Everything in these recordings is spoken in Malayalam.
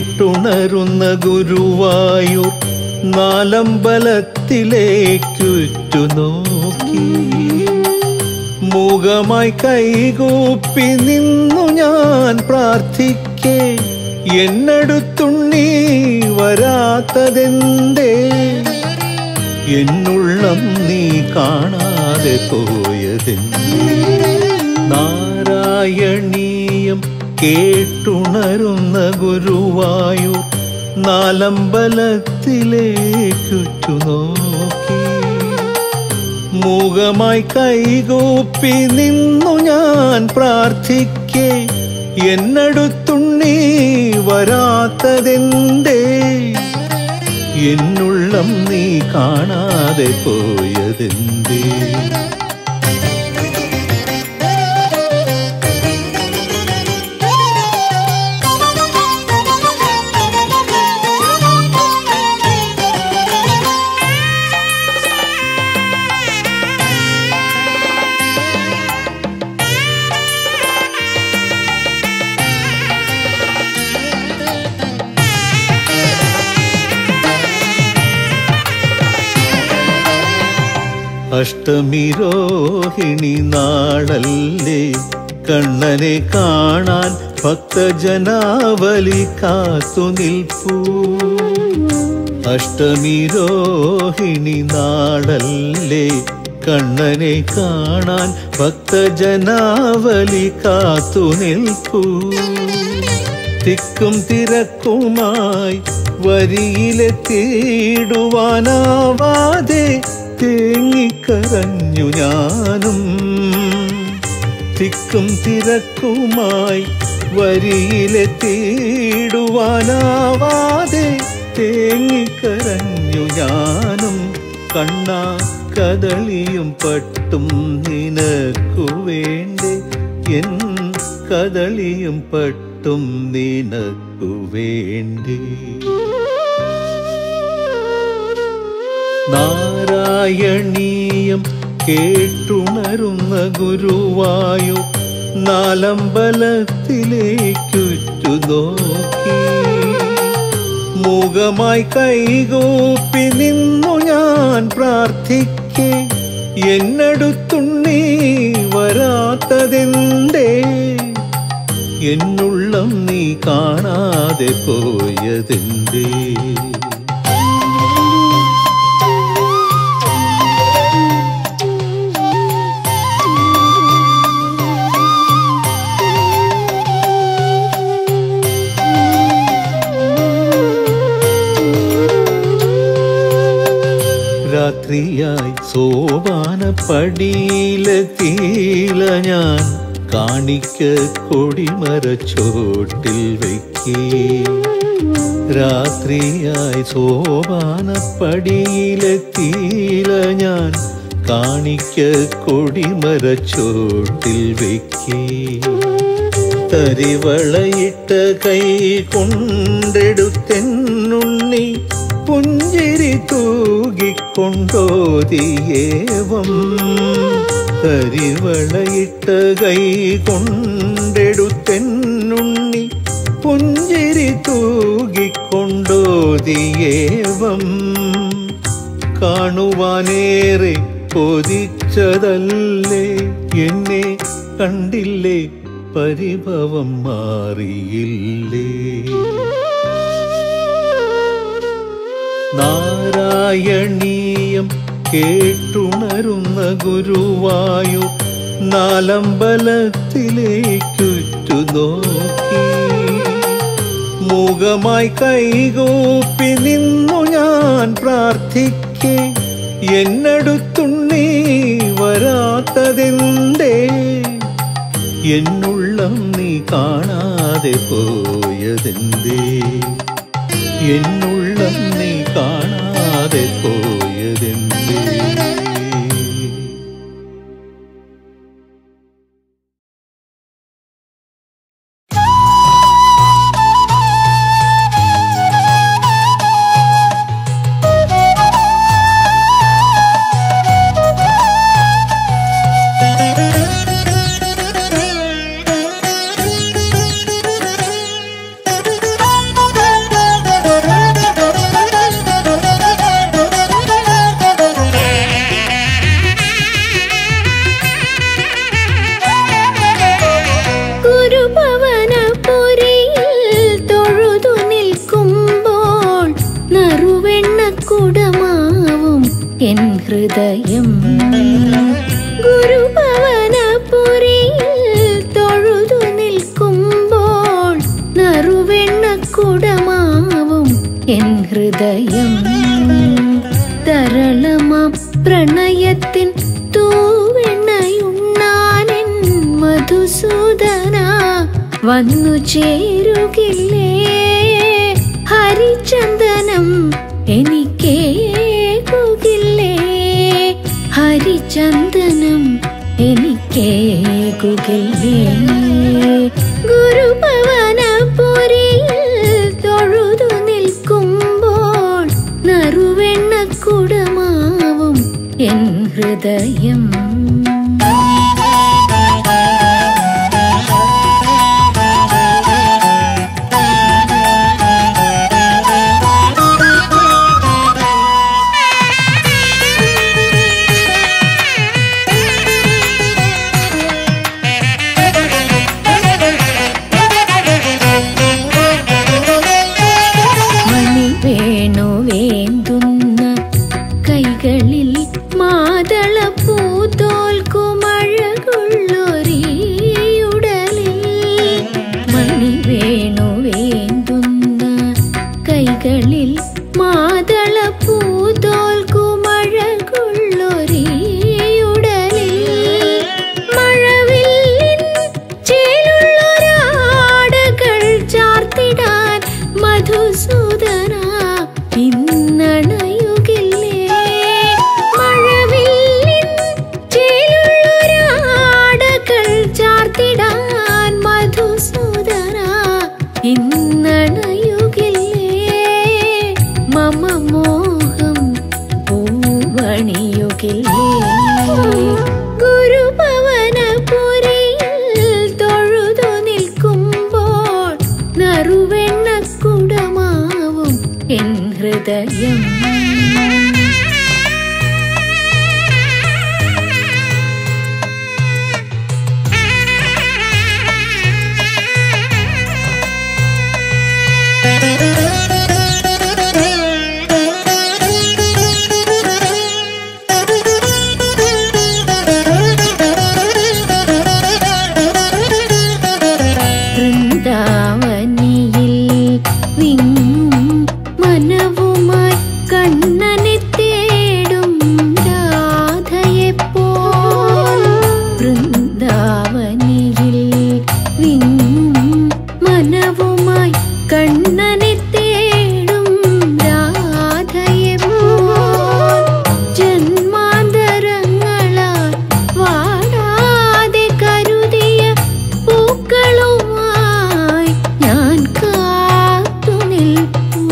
കേട്ടുണരുന്ന ഗുരുവായൂർ നാലമ്പലത്തിലേക്കുറ്റു നോക്കി മൂകമായി കൈകൂപ്പി നിന്നു ഞാൻ പ്രാർത്ഥിക്കേ എന്നടുത്തുണ്ണി വരാത്തതെന്തേ എന്നുള്ളം നീ കാണാതെ പോയതെന്തേ നാരായണീയം കേട്ടുണരുന്ന ഗുരുവായൂർ നാലമ്പലത്തിലേക്കുറ്റു നോക്കി മൂകമായി കൈകൂപ്പി നിന്നു ഞാൻ പ്രാർത്ഥിക്കേ എന്നടുത്തുണ്ണി വരാത്തതെന്തേ എന്നുള്ളം നീ കാണാതെ പോയതെന്തേ അഷ്ടമിരോഹിണി നാളല്ലേ കണ്ണനെ കാണാൻ ഭക്തജനാവലി കാത്തു നിൽപ്പൂ അഷ്ടമിരോഹിണി നാളല്ലേ കണ്ണനെ കാണാൻ ഭക്തജനാവലി കാത്തു നിൽപ്പൂ തിക്കും തിരക്കുമായി വരിയിലെത്തിയിടുവാനാവാതെ തേങ്ങിക്കരഞ്ഞു ഞാനും തിക്കും തിരക്കുമായി വരിയിലെത്തിയിടുവാനാവാതെ തേങ്ങിക്കരഞ്ഞു ഞാനും കണ്ണാ കദളിയും പട്ടും നിനക്കു വേണ്ടേ എൻ കദളിയും പട്ടും നിനക്കു വേണ്ടേ നാരായണീയം കേട്ടുണരുന്ന ഗുരുവായു നാലമ്പലത്തിലേക്കുറ്റു നോക്കി മൂകമായി കൈകൂപ്പി നിന്നു ഞാൻ പ്രാർത്ഥിക്കേ എന്നടുത്തുണ്ണി വരാത്തതെന്തേ എന്നുള്ളം നീ കാണാതെ പോയതെന്തേ രാത്രിയായി സോപാന പടിയിലെത്തിയില്ല ഞാൻ കാണിക്ക കൊടിമരച്ചോട്ടിൽ വയ്ക്കേ രാത്രിയായി സോപാന പടിയിലെത്തിയില്ല ഞാൻ കാണിക്ക കൊടിമരച്ചോട്ടിൽ വയ്ക്കേ തരിവളയിട്ട കൈ കൊണ്ടെടുത്തെന്നുണ്ണി പുഞ്ചിരി തൂകിക്കൊണ്ടോതിയേവം തരിവളയിട്ട കൈ കൊണ്ടെടുത്തെന്നുണ്ണി പുഞ്ചിരി തൂകിക്കൊണ്ടോതിയേവം കാണുവാനേറെ കൊതിച്ചതല്ലേ എന്നെ കണ്ടില്ലേ പരിഭവം മാറിയില്ലേ നാരായണീയം കേട്ടുണരുന്ന ഗുരുവായു നാലമ്പലത്തിലേക്കുറ്റു നോക്കി മൂകമായി കൈകൂപ്പി നിന്നു ഞാൻ പ്രാർത്ഥിക്കേ എന്നടുത്തുണ്ണി വരാത്തതെന്തേ എന്നുള്ളം നീ കാണാതെ പോയതെന്തേ എന്നുള്ളം നീ കാണാതെ പോയതെന്തേ Thank you. എൻ ഹൃദയം തരളമാം പ്രണയത്തിൻ തൂവെണ്ണയുണ്ണാനെൻ മധുസൂദന വന്നു ചേരുകില്ലേ ഹരിചന്ദനം എനിക്കേകുകില്ലേ ഹരിചന്ദനം എനിക്കേകുകില്ലേ ഗുരുഭവനപുരിയിൽ തൊഴുതു നിൽക്കുമ്പോൾ നറുവെണ്ണക്കുടമാവും എൻ ഹൃദയം മണി വേണു വേന്തുന്ന കൈകളിൽ മാതള പൂത്തോൽക്കുമഴകുള്ളൊരീയുടലിൽ മണി വേണു വേന്തുന്ന കൈകളിൽ മാതള പൂത്തോൽക്കുമഴകുള്ളൊരീയുടലിൽ മഴവില്ലിൻ ചേലുള്ളൊരാടകൾ ചാർത്തിടാൻ മധുസൂദന ഇന്നണയുകില്ലേ മഴവില്ലിൻ ചേലുള്ളൊരാടകൾ ചാർത്തിടാൻ മധുസൂദന ഇന്നണയുകില്ലേ മമ മോഹം പൂവണിയുകില്ലേ ഗുരുഭവനപുരിയിൽ തൊഴുതു നിൽക്കുമ്പോൾ നറുവെണ്ണക്കുടമാവും എൻ ഹൃദയം വൃന്ദാവനിയിൽ വിങ്ങും മനവുമായി കണ്ണനെ തേടും രാധയെപ്പോൾ വൃന്ദാവനിയിൽ വിങ്ങും മനവുമായി കണ്ണനെ തേടും രാധയെപ്പോൾ ജന്മാന്തരങ്ങളാൽ വാടാതെ കരുതിയ പൂക്കളുമായി ഞാൻ കാത്തു നിൽപ്പൂ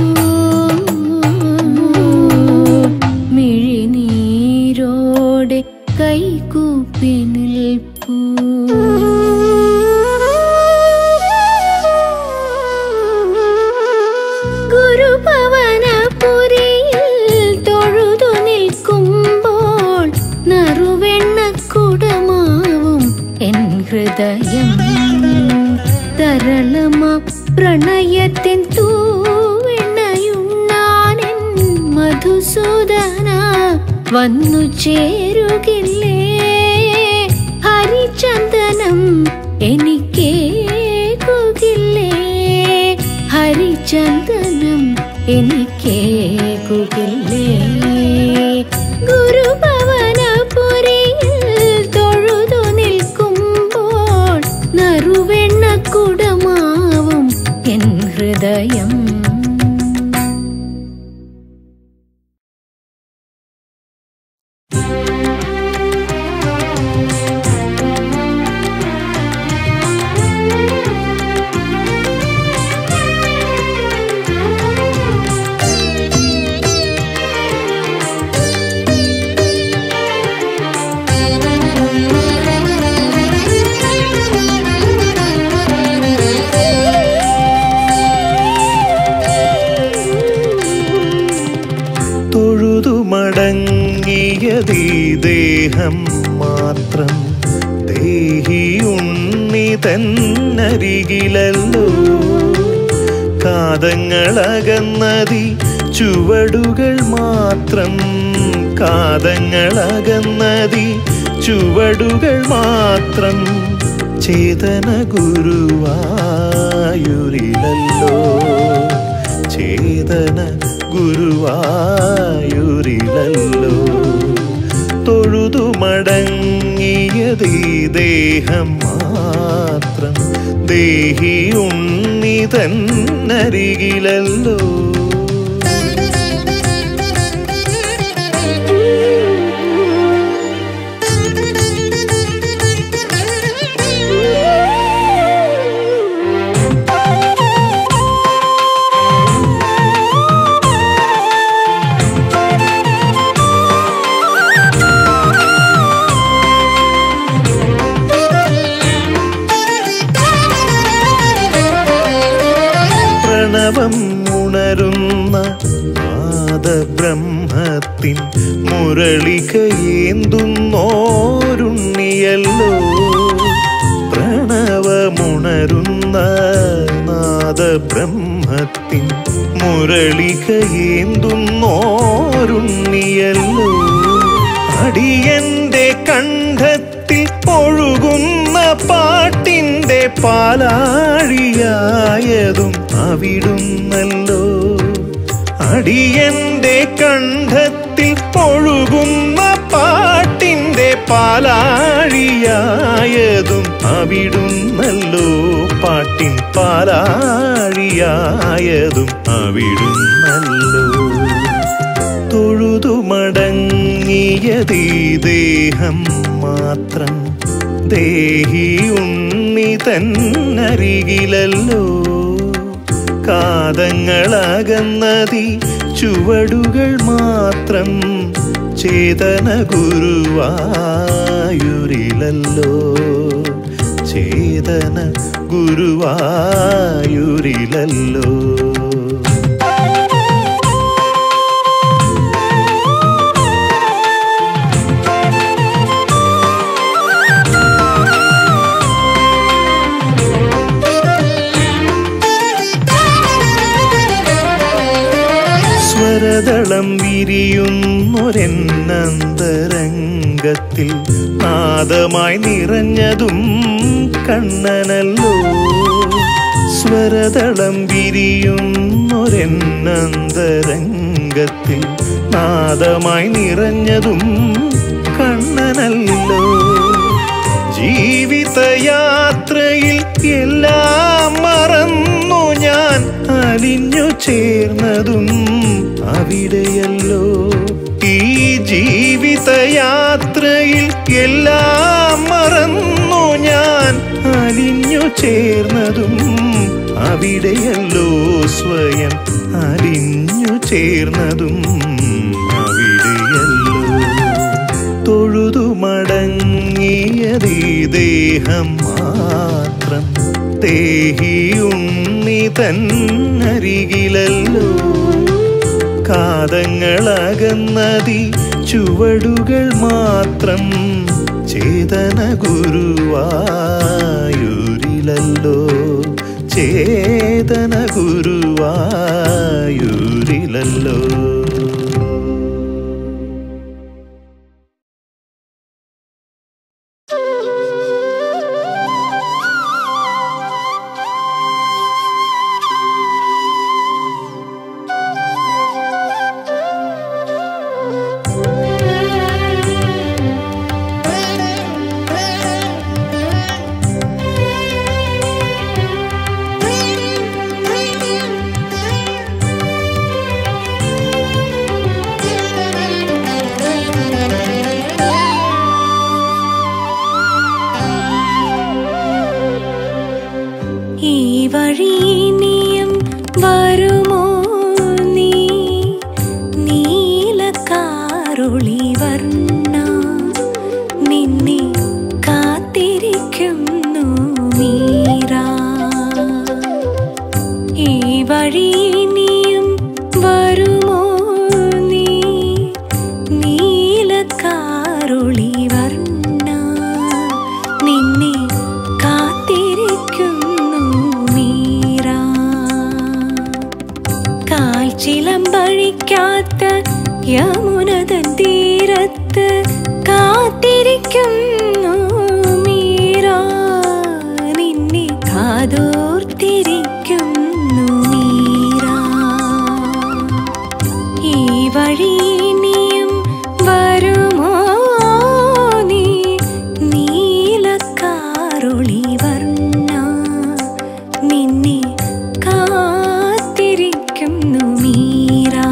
മിഴിനീരോടെ കൈകൂപ്പി നിൽപ്പൂ ഗുരുഭവനപുരിയിൽ തൊഴുതു നിൽക്കുമ്പോൾ നറുവെണ്ണക്കുടമാവും എൻ ഹൃദയം തരളമാ പ്രണയത്തിൻ തൂവെണ്ണയുണ്ണാനെൻ മധുസൂദന വന്നു ചേരുകില്ലേ ഹരിചന്ദനം എനിക്കേകുകില്ലേ ഹരിചന്ദനം എനിക്കേകുകില്ലേ ഗുരുഭവനപുരിയിൽ തൊഴുതു നിൽക്കുമ്പോൾ നറുവെണ്ണക്കുടമാവും എൻ ഹൃദയം തൊഴുതു മടങ്ങിയതീ ദേഹം മാത്രം ദേഹി ഉണ്ണി തന്നരികിലല്ലോ കാതങ്ങളകന്നതി ചുവടുകൾ മാത്രം കാതങ്ങളകന്നതി ചുവടുകൾ മാത്രം ചേതന ഗുരുവായൂരിലല്ലോ ചേതന ചേതന ഗുരുവായൂരിലല്ലോ തൊഴുതു മടങ്ങിയതീ ദേഹം മാത്രം ദേഹി ഉണ്ണി തന്നരികിലല്ലോ പ്രണവം ഉണരുന്ന നാദബ്രഹ്മത്തിൻ മുരളികയേന്തുന്നോരുണ്ണിയല്ലോ പ്രണവമുണരുന്ന നാദബ്രഹ്മത്തിൻ മുരളികയേന്തുന്നോരുണ്ണിയല്ലോ അടിയന്റെ കണ്ഠത്തിൽ ഒഴുകുന്ന പാട്ടിന്റെ പാലാഴിയായതും അവിടുന്നല്ലോ അടിയന്റെ കണ്ഠത്തിൽ ഒഴുകുന്ന പാട്ടിന്റെ പാലാഴിയായതും അവിടുന്നല്ലോ പാട്ടിൻ പാലാഴിയായതും അവിടുന്നല്ലോ തൊഴുതു മടങ്ങിയതീ ദേഹം മാത്രം ദേഹി ഉണ്ണി തന്നരികിലല്ലോ കാതങ്ങളകന്നതി ചുവടുകൾ മാത്രം ചേതന ഗുരുവായൂരിലല്ലോ ചേതന ഗുരുവായൂരിലല്ലോ സ്വരദളം വിരിയുന്നൊരെന്നന്തരംഗത്തിൽ നാദമായി നിറഞ്ഞതും കണ്ണനല്ലോ സ്വരദളം വിരിയുന്നൊരെന്നന്തരംഗത്തിൽ നാദമായി നിറഞ്ഞതും കണ്ണനല്ലോ ജീവിതയാത്രയിൽ എല്ലാം മറന്നു ഞാൻ അലിഞ്ഞു ചേർന്നതും അവിടെയല്ലോ ഈ ജീവിതയാത്രയിൽ എല്ലാം മറന്നു ഞാൻ അലിഞ്ഞു ചേർന്നതും അവിടെയല്ലോ സ്വയം അലിഞ്ഞു ചേർന്നതും അവിടെയല്ലോ തൊഴുതു മടങ്ങിയതീ ദേഹം മാത്രം ദേഹി ഉണ്ണി തന്നരികിലല്ലോ കാതങ്ങളകന്നതി ചുവടുകൾ മാത്രം ചേതന ഗുരുവായൂരിലല്ലോ ചേതന ഗുരുവായൂരിലല്ലോ ഈ വഴി നീയും വരുമോ നീ നീലക്കാറുളി വർണ്ണ നിന്നെ കാത്തിരിക്കുന്നു മീരാ ഈ വഴി നീയും വരുമോ നീ നീലക്കാറുളി വർണ്ണ നിന്നെ കാത്തിരിക്കുന്നു മീരാ കാൽച്ചിലമ്പഴിക്കാത്ത യമുനതൻ തീരത്ത് കാത്തിരിക്കുന്നു മീരാ നിന്നെ കാതോർത്തിരിക്കുന്നു മീരാ വഴി നീയും വരുമോ നീ നീലക്കാറൊളി വർണ്ണ നിന്നെ കാത്തിരിക്കുന്നു മീരാ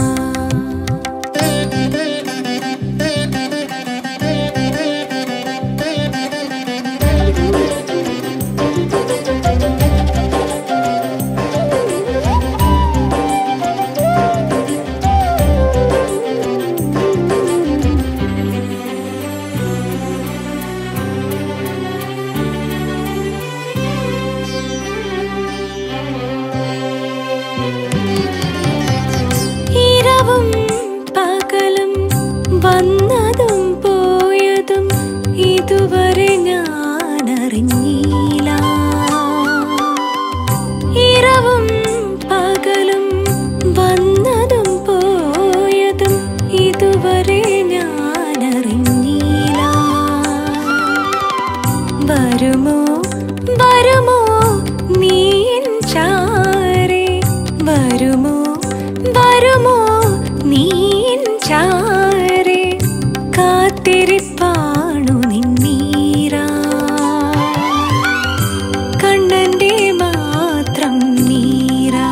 ഇരവും പകലും വന്നതും പോയതും ഇതുവരെ ഞാൻ അറിഞ്ഞില്ല ഇരവും പകലും വന്നതും പോയതും ഇതുവരെ ഞാൻ അറിഞ്ഞില്ല വരുമോ വരുമോ നീ എൻ ചാരെ വരുമോ വരുമോ നീ എൻ ചാരെ കാത്തിരിപ്പാണു നിന്നീരാ കണ്ണന്റെ മാത്രം നീരാ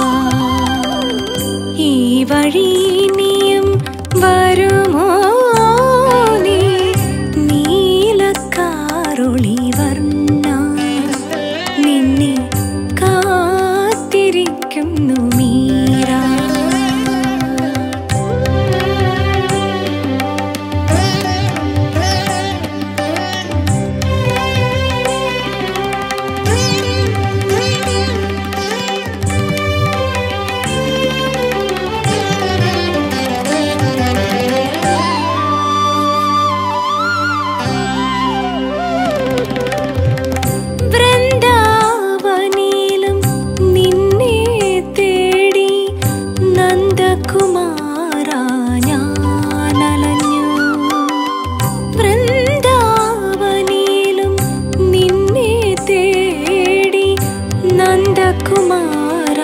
ഈ വഴി നീയും വരുമോ നീ നീലക്കാറൊളി വർണ്ണ നിന്നെ കാത്തിരിക്കുന്നു മീരാ വൃന്ദാവനിലും നിന്നെ തേടി നന്ദകുമാര ഞാനലഞ്ഞു വൃന്ദാവനിലും നിന്നെ തേടി നന്ദകുമാര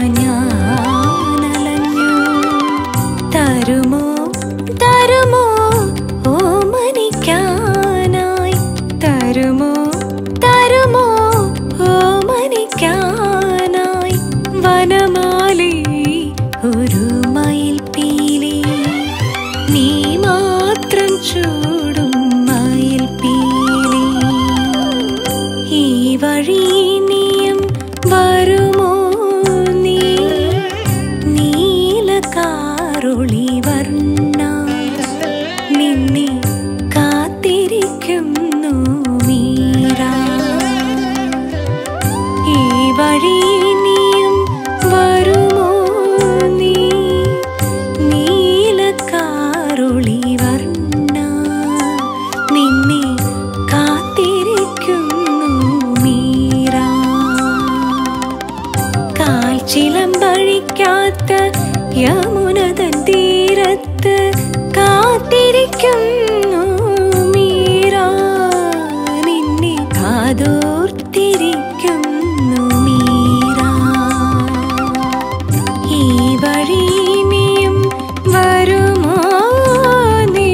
ഞാനലഞ്ഞു തരുമോ തരുമോ ഓമനിക്കാനായി തരുമോ തരുമോ ഓമനിക്കാനായി വനമാലി ഒരു മയിൽ പീലി നീ മാത്രം ചൂടും മയിൽ പീലി ഈ വഴി നീയും വരുമോ നീ നീലക്കാറൊളി വർണ്ണ നിന്നെ കാത്തിരിക്കുന്നു മീരാ ഈ വഴി നീയും വരുമോ നീ നീലക്കാറൊളി വർണ്ണ നിന്നെ കാത്തിരിക്കുന്നു മീരാ കാൽച്ചിലമ്പഴിക്കാത്ത യമുനതൻ തീരത്ത് കാത്തിരിക്കുന്നു മീരാ നിന്നെ കാതോർത്തിരിക്കുന്നു മീരാ ഈ വഴി നീയും വരുമോ നീ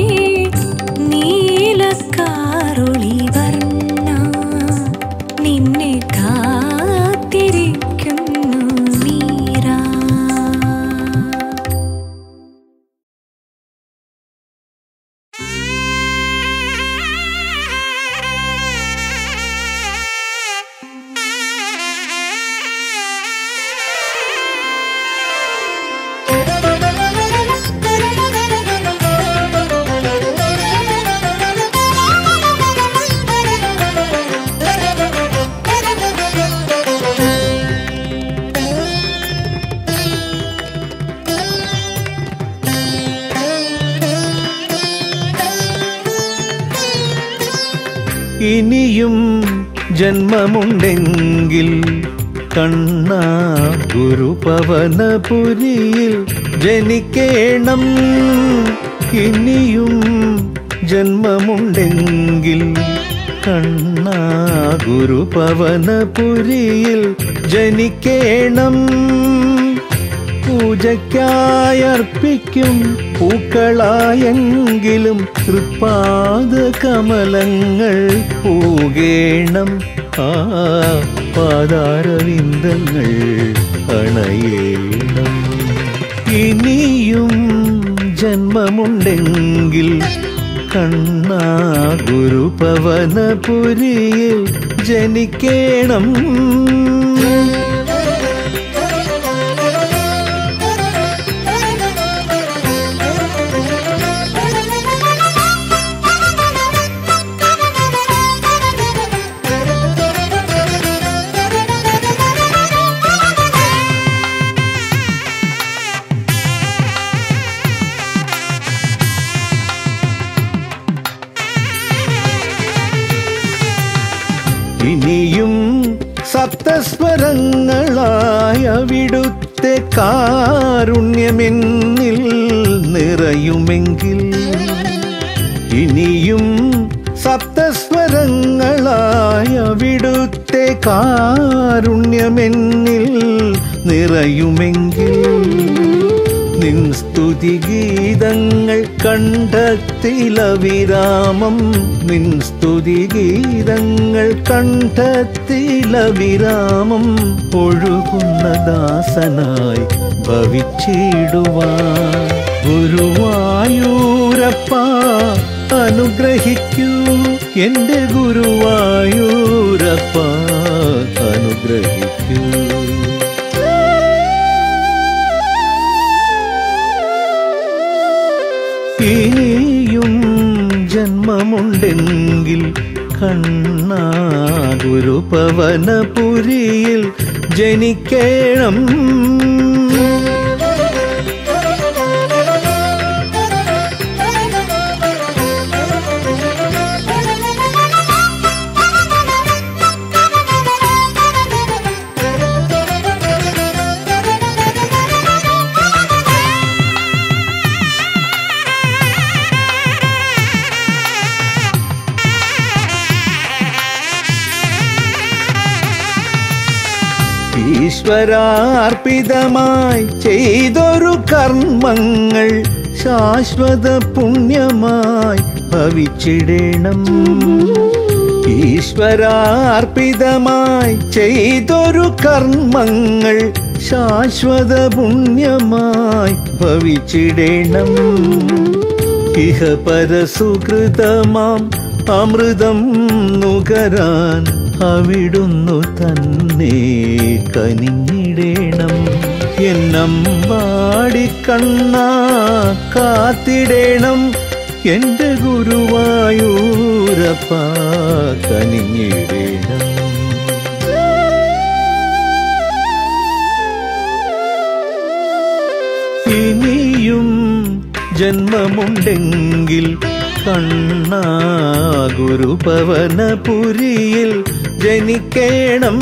നീലക്കാറൊളി വർണ്ണ നിന്നെ കാത്തിരിക്കുന്നു മീരാ ഇനിയും ജന്മമുണ്ടെങ്കിൽ കണ്ണ ഗുരുപവനപുരിയിൽ ജനിക്കേണം ഇനിയും ജന്മമുണ്ടെങ്കിൽ കണ്ണ ഗുരുപവനപുരിയിൽ ജനിക്കേണം പൂജയ്ക്കായർപ്പിക്കും പൂക്കളായെങ്കിലും തൃപ്പാദ കമലങ്ങൾ പൂകേണം ആ പാതാരവിന്ദങ്ങൾ അണയേണം ഇനിയും ജന്മമുണ്ടെങ്കിൽ കണ്ണാ ഗുരുപവനപുരിയിൽ ജനിക്കേണം ഇനിയും സപ്തസ്വരങ്ങളായ അവിടുത്തെ കാരുണ്യമെന്നിൽ നിറയുമെങ്കിൽ ഇനിയും സപ്തസ്വരങ്ങളായ അവിടുത്തെ കാരുണ്യമെന്നിൽ നിറയുമെങ്കിൽ നിൻ സ്തുതിഗീതങ്ങൾ കണ്ടെത്തിലവിരാമം നിൻ സ്തുതിഗീതങ്ങൾ കണ്ടെത്തിലവിരാമം ഒഴുകുന്ന ദാസനായി ഭവിച്ചിടുവാൻ ഗുരുവായൂരപ്പ അനുഗ്രഹിക്കൂ എൻ്റെ ഗുരുവായൂരപ്പ അനുഗ്രഹിക്കൂ ഇനിയും ജന്മമുണ്ടെങ്കിൽ കണ്ണാ ഗുരുപവനപുരിയിൽ ജനിക്കേണം ഈശ്വരാർപ്പിതമായി ചെയ്തൊരു കർമ്മങ്ങൾ ശാശ്വത പുണ്യമായി ഭവിച്ചിടേണം ഈശ്വരാർപ്പിതമായി ചെയ്തൊരു കർമ്മങ്ങൾ ശാശ്വത പുണ്യമായി ഭവിച്ചിടേണം ഇഹ പരസുകൃതമാം അമൃതം നുകരാൻ അവിടുന്നു തന്നെ കനിഞ്ഞിടേണം എന്നമ്പാടി കണ്ണാ കാത്തിടേണം എൻ്റെ ഗുരുവായൂരപ്പ കനിഞ്ഞിടേണം ഇനിയും ജന്മമുണ്ടെങ്കിൽ കണ്ണാ ഗുരുപവനപുരിയിൽ ജനിക്കേണം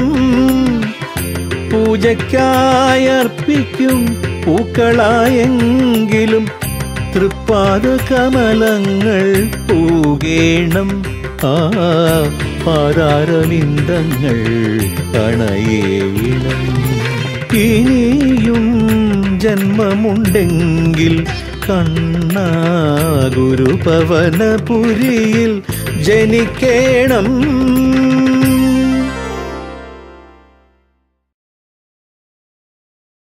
പൂജയ്ക്കായർപ്പിക്കും പൂക്കളായെങ്കിലും തൃപ്പാദ കമലങ്ങൾ പൂകേണം ആ പാതാരവിന്ദങ്ങൾ അണയേണം ഇനിയും ജന്മമുണ്ടെങ്കിൽ കണ്ണാ ഗുരുപവനപുരിയിൽ ജനിക്കേണം